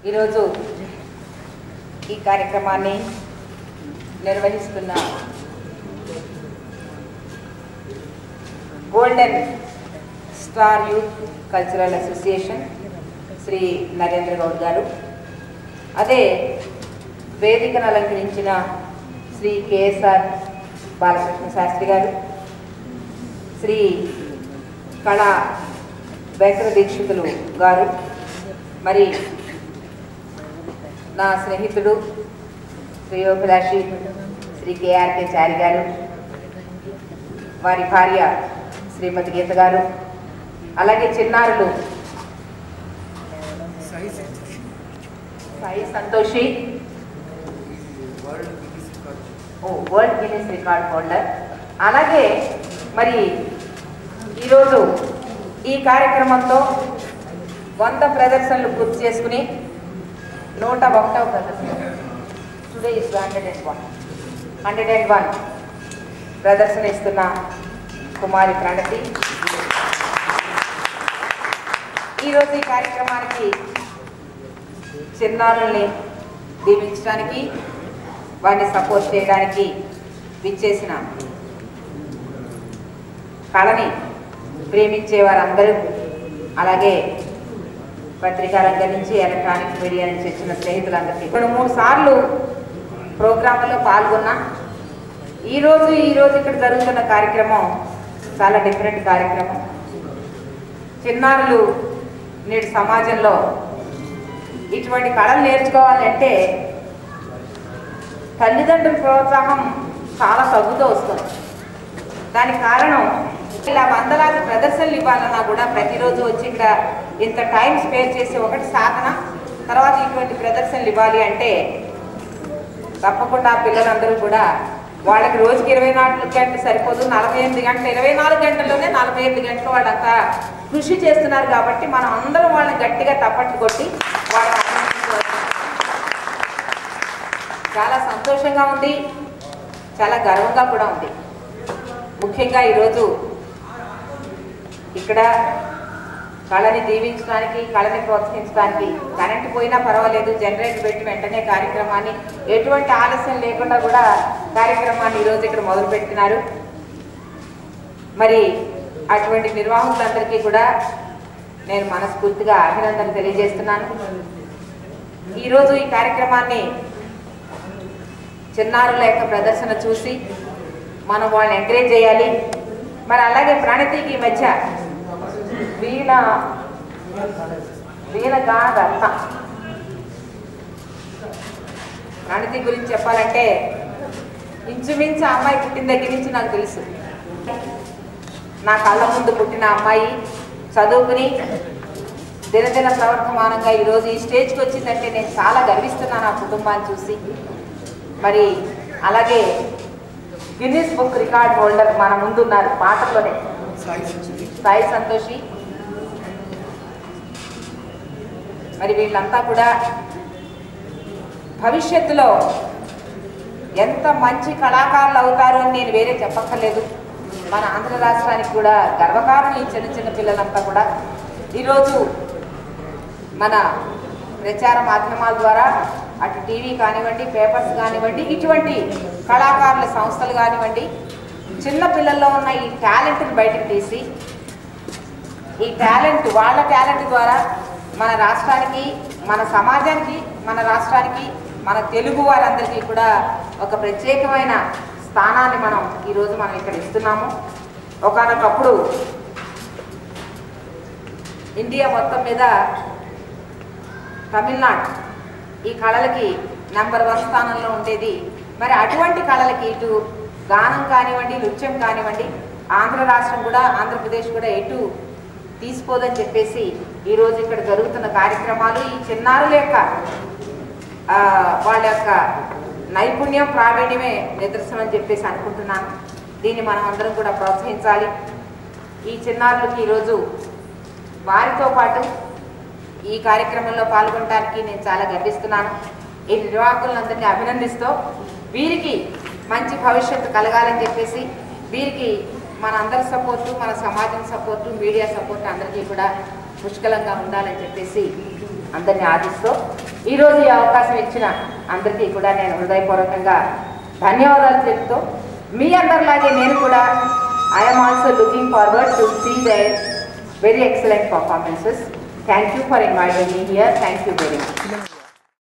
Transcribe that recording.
ఈరోజు ఈ కార్యక్రమాన్ని నిర్వహిస్తున్న golden star youth cultural association Shri Narendra Goud గారు అదే వేదికను అలంకరించిన శ్రీ కేఎస్ఆర్ బాలకృష్ణ శాస్త్రి గారు శ్రీ కళా వెంకట దీక్షితులు గారు మరి నా స్నేహితుడు శ్రేయోభిలాషి శ్రీ కేఆర్కే చారి గారు వారి భార్య శ్రీమతి గీత గారు అలాగే చిన్నారులు సాయి సంతోషి ఓ వరల్డ్ గిన్నెస్ రికార్డ్ హోల్డర్ అలాగే మరి ఈరోజు ఈ కార్యక్రమంతో వంద ప్రదర్శనలు పూర్తి చేసుకుని నూట ఒకటవ ప్రదర్శన today is hundred and one hundred and one ప్రదర్శన ఇస్తున్న కుమారి ప్రణతి ఈరోజు ఈ కార్యక్రమానికి చిన్నారుల్ని దీవించడానికి వారిని సపోర్ట్ చేయడానికి విచ్చేసిన కళని ప్రేమించే వారందరూ అలాగే పత్రికా రంగం నుంచి ఎలక్ట్రానిక్ మీడియా నుంచి వచ్చిన స్నేహితులందరికీ ఇప్పుడు మూడు సార్లు ప్రోగ్రాంలో పాల్గొన్నా ఈరోజు ఈరోజు ఇక్కడ జరుగుతున్న కార్యక్రమం చాలా డిఫరెంట్ కార్యక్రమం చిన్నారులు నేడు సమాజంలో ఇటువంటి కళలు నేర్చుకోవాలంటే తల్లిదండ్రుల ప్రోత్సాహం చాలా తగ్గుతూ వస్తుంది దానికి కారణం ఇలా వందలాది ప్రదర్శనలు ఇవ్వాలన్నా కూడా ప్రతిరోజు వచ్చి ఇక్కడ ఇంత టైం స్పేర్ చేసి ఒకటి సాధన తర్వాత ఇటువంటి ప్రదర్శనలు ఇవ్వాలి అంటే తప్పకుండా ఆ పిల్లలందరూ కూడా వాళ్ళకి రోజుకి ఇరవై నాలుగు గంటలు సరిపోదు నలభై ఎనిమిది గంటలు ఇరవై నాలుగు గంటల్లోనే నలభై ఎనిమిది గంటలు వాళ్ళంతా కృషి చేస్తున్నారు కాబట్టి మనం అందరం వాళ్ళని గట్టిగా తప్పట్లు కొట్టి వాళ్ళని అభినందించవలసింది. చాలా సంతోషంగా ఉంది చాలా గర్వంగా కూడా ఉంది ముఖ్యంగా ఈరోజు ఇక్కడ కళని దీవించడానికి కళని ప్రోత్సహించడానికి కరెంటు పోయినా పర్వాలేదు జనరేటర్ పెట్టి వెంటనే కార్యక్రమాన్ని ఎటువంటి ఆలస్యం లేకుండా కూడా కార్యక్రమాన్ని ఈరోజు ఇక్కడ మొదలుపెట్టినారు మరి అటువంటి నిర్వాహకులందరికీ కూడా నేను మనస్ఫూర్తిగా అభినందన తెలియజేస్తున్నాను ఈరోజు ఈ కార్యక్రమాన్ని చిన్నారుల యొక్క ప్రదర్శన చూసి మనం వాళ్ళని ఎంకరేజ్ చేయాలి మరి అలాగే ప్రణతికి ఈ మధ్య వీణ వీణ కాదత్త ప్రణతి గురించి చెప్పాలంటే ఇంచుమించు ఆ అమ్మాయి పుట్టిన దగ్గర నుంచి నాకు తెలుసు నా కళ్ళ ముందు పుట్టిన అమ్మాయి చదువుకుని దినదిన ప్రవర్తమానంగా ఈరోజు ఈ స్టేజ్కి వచ్చిందంటే నేను చాలా గర్విస్తున్నాను ఆ కుటుంబాన్ని చూసి మరి అలాగే గిన్నిస్ బుక్ రికార్డ్ హోల్డర్ మన ముందున్నారు పాటల్లోనే సాయి సంతోషి మరి వీళ్ళంతా కూడా భవిష్యత్తులో ఎంత మంచి కళాకారులు అవుతారు అని నేను వేరే చెప్పక్కర్లేదు మన ఆంధ్ర రాష్ట్రానికి కూడా గర్వకారణం ఈ చిన్న చిన్న పిల్లలంతా కూడా ఈరోజు మన ప్రచార మాధ్యమాల ద్వారా అటు టీవీ కానివ్వండి పేపర్స్ కానివ్వండి ఇటువంటి కళాకారుల సంస్థలు కానివ్వండి చిన్న పిల్లల్లో ఉన్న ఈ టాలెంట్ని బయటకు తీసి ఈ టాలెంట్ వాళ్ళ టాలెంట్ ద్వారా మన రాష్ట్రానికి మన సమాజానికి మన రాష్ట్రానికి మన తెలుగు వారందరికీ కూడా ఒక ప్రత్యేకమైన స్థానాన్ని మనం ఈరోజు మనం ఇక్కడ ఇస్తున్నాము ఒకనొకప్పుడు ఇండియా మొత్తం మీద తమిళనాడు ఈ కళలకి నెంబర్ వన్ స్థానంలో ఉండేది మరి అటువంటి కళలకి ఇటు గానం కానివ్వండి నృత్యం కానివ్వండి ఆంధ్ర రాష్ట్రం కూడా ఆంధ్రప్రదేశ్ కూడా ఎటు తీసిపోదని చెప్పేసి ఈరోజు ఇక్కడ జరుగుతున్న కార్యక్రమాలు ఈ చిన్నారుల యొక్క ఆ, వాళ్ళ యొక్క నైపుణ్యం ప్రావీణ్యమే నిదర్శనం అని చెప్పేసి అనుకుంటున్నాను దీన్ని మనం అందరం కూడా ప్రోత్సహించాలి ఈ చిన్నారులకి ఈరోజు వారితో పాటు ఈ కార్యక్రమంలో పాల్గొనడానికి నేను చాలా గర్విస్తున్నాను ఈ నిర్వాహకులందరినీ అభినందిస్తూ వీరికి మంచి భవిష్యత్తు కలగాలని చెప్పేసి వీరికి మన అందరి సపోర్టు మన సమాజం సపోర్టు మీడియా సపోర్ట్ అందరికీ కూడా పుష్కలంగా ఉండాలని చెప్పేసి అందరినీ ఆదిస్తూ ఈరోజు ఈ అవకాశం ఇచ్చిన అందరికీ కూడా నేను హృదయపూర్వకంగా ధన్యవాదాలు చెప్తూ మీ అందరిలాగే నేను కూడా I'm also looking forward to see the very excellent performances thank you for inviting me here thank you very much